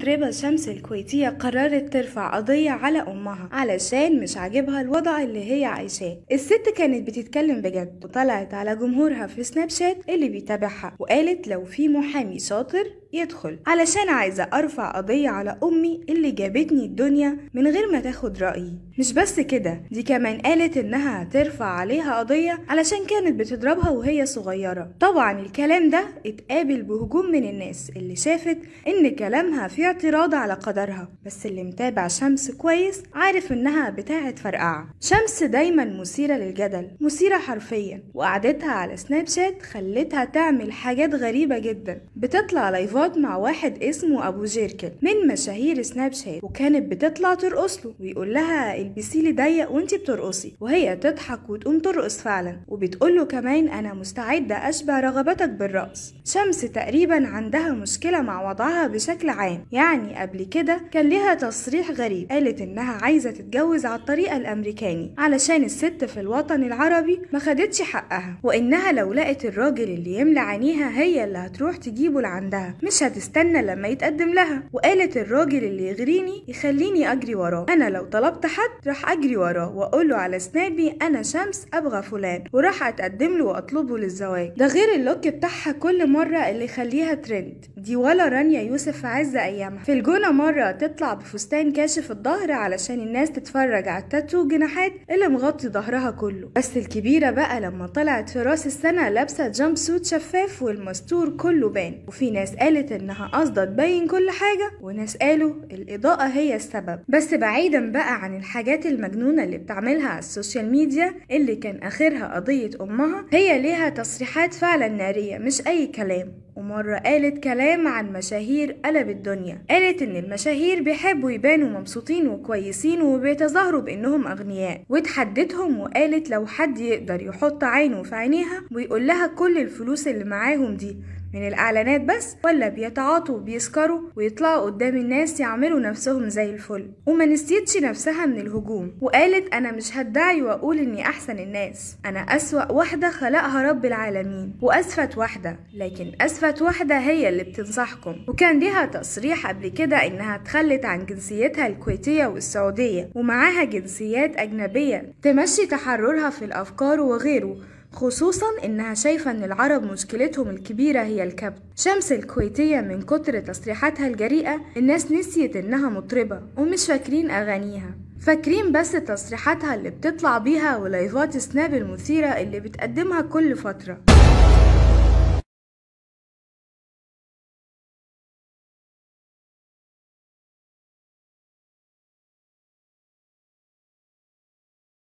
المطربة شمس الكويتية قررت ترفع قضية على أمها علشان مش عاجبها الوضع اللي هي عايشاه الست كانت بتتكلم بجد وطلعت على جمهورها في سناب شات اللي بيتابعها وقالت لو في محامي شاطر يدخل علشان عايزة أرفع قضية على أمي اللي جابتني الدنيا من غير ما تاخد رأيي مش بس كده دي كمان قالت إنها هترفع عليها قضية علشان كانت بتضربها وهي صغيرة طبعا الكلام ده اتقابل بهجوم من الناس اللي شافت إن كلامها فيه اعتراض على قدرها بس اللي متابع شمس كويس عارف إنها بتاعت فرقعة شمس دايما مثيرة للجدل مثيرة حرفيا وقعدتها على سناب شات خلتها تعمل حاجات غريبة جدا بتطلع لايفات مع واحد اسمه أبو جيركل من مشاهير سناب شات وكانت بتطلع ترقص له ويقول لها البسي لي ضيق وانتي بترقصي وهي تضحك وتقوم ترقص فعلا وبتقول له كمان أنا مستعدة أشبع رغبتك بالرقص شمس تقريبا عندها مشكلة مع وضعها بشكل عام يعني قبل كده كان ليها تصريح غريب قالت إنها عايزة تتجوز على الطريقة الأمريكاني علشان الست في الوطن العربي ما خدتش حقها وإنها لو لقت الراجل اللي يملى عينيها هي اللي هتروح تجيبه لعندها مش هتستنى لما يتقدم لها وقالت الراجل اللي يغريني يخليني أجري وراه أنا لو طلبت حد راح أجري وراه وأقول له على سنابي أنا شمس أبغى فلان وراح أتقدم له وأطلبه للزواج ده غير اللوك بتاعها كل مرة اللي يخليها ترند دي ولا رانيا يوسف في عز أيامها في الجونة مرة تطلع بفستان كاشف الظهر علشان الناس تتفرج على التاتو جناحات اللي مغطي ظهرها كله بس الكبيرة بقى لما طلعت في راس السنة لابسة جامب سوت شفاف والمستور كله بان وفي ناس قالت إنها قاصدة تبين كل حاجة وناس قالوا الإضاءة هي السبب بس بعيدا بقى عن الحاجات المجنونة اللي بتعملها على السوشيال ميديا اللي كان آخرها قضية أمها هي ليها تصريحات فعلا نارية مش أي كلام ومرة قالت كلام عن مشاهير قلب الدنيا قالت ان المشاهير بيحبوا يبانوا مبسوطين وكويسين وبيتظاهروا بانهم اغنياء وتحدتهم وقالت لو حد يقدر يحط عينه في عينيها ويقول لها كل الفلوس اللي معاهم دي من الإعلانات بس ولا بيتعاطوا وبيسكروا ويطلعوا قدام الناس يعملوا نفسهم زي الفل وما نسيتش نفسها من الهجوم وقالت أنا مش هدعي وأقول إني أحسن الناس أنا أسوأ واحدة خلقها رب العالمين وأسفت واحدة لكن أسفت واحدة هي اللي بتنصحكم وكان ليها تصريح قبل كده إنها تخلت عن جنسيتها الكويتية والسعودية ومعاها جنسيات أجنبية تمشي تحررها في الأفكار وغيره خصوصا انها شايفة ان العرب مشكلتهم الكبيرة هي الكبت شمس الكويتية من كتر تصريحاتها الجريئة الناس نسيت انها مطربة ومش فاكرين اغانيها فاكرين بس تصريحاتها اللي بتطلع بيها ولايفات سناب المثيرة اللي بتقدمها كل فترة